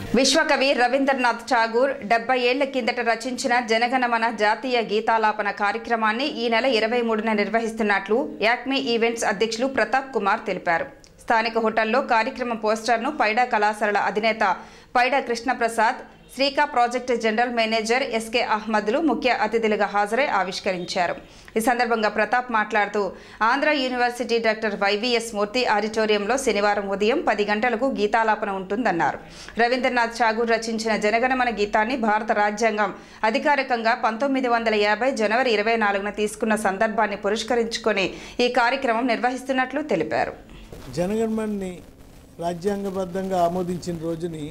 విశ్వకవి రవీంద్రనాథ్ ఠాగూర్ డెబ్బై ఏళ్ల కిందట రచించిన జనగణమన జాతీయ గీతాలాపన కార్యక్రమాన్ని ఈ నెల ఇరవై మూడున నిర్వహిస్తున్నట్లు యాక్మే ఈవెంట్స్ అధ్యక్షులు ప్రతాప్ కుమార్ తెలిపారు స్థానిక హోటల్లో కార్యక్రమం పోస్టర్ను పైడా కళాశాలల అధినేత పైడా కృష్ణప్రసాద్ శ్రీకా ప్రాజెక్టు జనరల్ మేనేజర్ ఎస్కే అహ్మద్లు ముఖ్య అతిథులుగా హాజరై ఆవిష్కరించారు ఈ సందర్భంగా ప్రతాప్ మాట్లాడుతూ Andhra university doctor Y V S Murthy ఆడిటోరియంలో శనివారం ఉదయం పది గంటలకు గీతాలాపన ఉంటుందన్నారు రవీంద్రనాథ్ ఠాగూర్ రచించిన జనగణమన గీతాన్ని భారత రాజ్యాంగం అధికారికంగా పంతొమ్మిది వందల యాభై జనవరి ఇరవై నాలుగున తీసుకున్న సందర్భాన్ని పురస్కరించుకొని ఈ కార్యక్రమం నిర్వహిస్తున్నట్లు తెలిపారు జనగణమన్ని రాజ్యాంగబద్ధంగా ఆమోదించిన రోజుని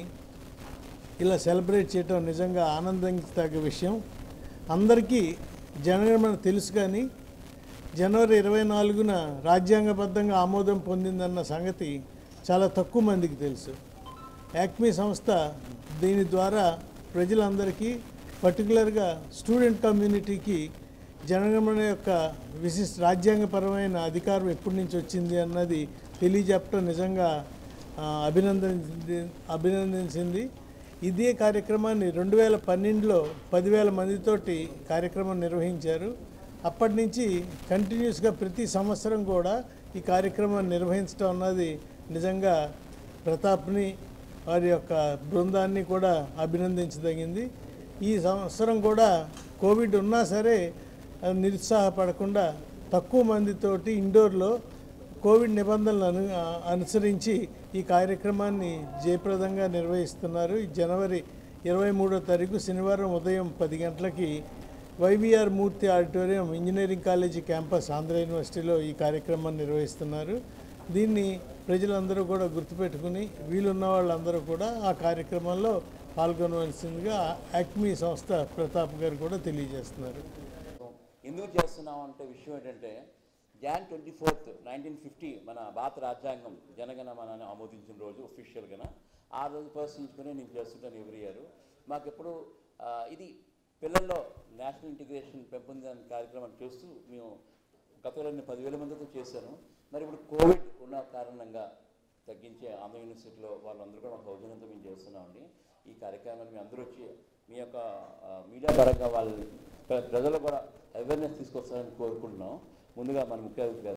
ఇలా సెలబ్రేట్ చేయటం నిజంగా ఆనందించదగ్గ విషయం అందరికీ జనగణమన తెలుసు కానీ జనవరి ఇరవై నాలుగున రాజ్యాంగబద్ధంగా ఆమోదం పొందిందన్న సంగతి చాలా తక్కువ మందికి తెలుసు యాక్మీ సంస్థ దీని ద్వారా ప్రజలందరికీ పర్టికులర్గా స్టూడెంట్ కమ్యూనిటీకి జనగణమన యొక్క విశిష్ట రాజ్యాంగపరమైన అధికారం ఎప్పటి నుంచి వచ్చింది అన్నది తెలియజెప్పడం నిజంగా ఆ, అభినందించింది అభినందించింది ఇదే కార్యక్రమాన్ని రెండు వేల పన్నెండులో పదివేల మందితోటి కార్యక్రమం నిర్వహించారు అప్పటి నుంచి కంటిన్యూస్గా ప్రతి సంవత్సరం కూడా ఈ కార్యక్రమాన్ని నిర్వహించడం అన్నది నిజంగా ప్రతాప్ని వారి యొక్క బృందాన్ని కూడా అభినందించదగింది ఈ సంవత్సరం కూడా కోవిడ్ ఉన్నా సరే ఆ, నిరుత్సాహపడకుండా తక్కువ మందితోటి ఇండోర్లో కోవిడ్ నిబంధనలు అను ఆ- అనుసరించి ఈ కార్యక్రమాన్ని జయప్రదంగా నిర్వహిస్తున్నారు ఈ జనవరి ఇరవై మూడో తారీఖు శనివారం ఉదయం పది గంటలకి Y V R Murthy auditorium engineering college campus Andhra యూనివర్సిటీలో ఈ కార్యక్రమాన్ని నిర్వహిస్తున్నారు దీన్ని ప్రజలందరూ కూడా గుర్తుపెట్టుకుని వీలున్న వాళ్ళందరూ కూడా ఆ కార్యక్రమంలో పాల్గొనవలసిందిగా యాక్మీ సంస్థ ప్రతాప్ గారు కూడా తెలియజేస్తున్నారు ఎందుకు చేస్తున్నాం అంటే విషయం ఏంటంటే Jan twenty fourth nineteen fifty మన భారత రాజ్యాంగం జనగణమనని ఆమోదించిన రోజు ఒఫీషియల్గా ఆ రోజు పరిశీలించుకుని నేను చేస్తుంటాను ఎవ్రీ ఇయర్ మాకు ఎప్పుడు ఆ, ఇది పిల్లల్లో నేషనల్ ఇంటిగ్రేషన్ పెంపొందించే కార్యక్రమం చేస్తూ మేము గతంలో నేను పదివేల మందితో చేశాను మరి ఇప్పుడు కోవిడ్ ఉన్న కారణంగా తగ్గించే ఆంధ్ర యూనివర్సిటీలో వాళ్ళందరూ కూడా మాకు సౌజన్యంతో మేము చేస్తున్నామండి ఈ కార్యక్రమాన్ని మీ అందరూ వచ్చి మీ యొక్క ఆ, మీడియా పరంగా వాళ్ళ ప్ర- ప్రజలు కూడా అవేర్నెస్ తీసుకొస్తారని కోరుకుంటున్నాం ముందుగా మన ముఖ్య అతిథి గారు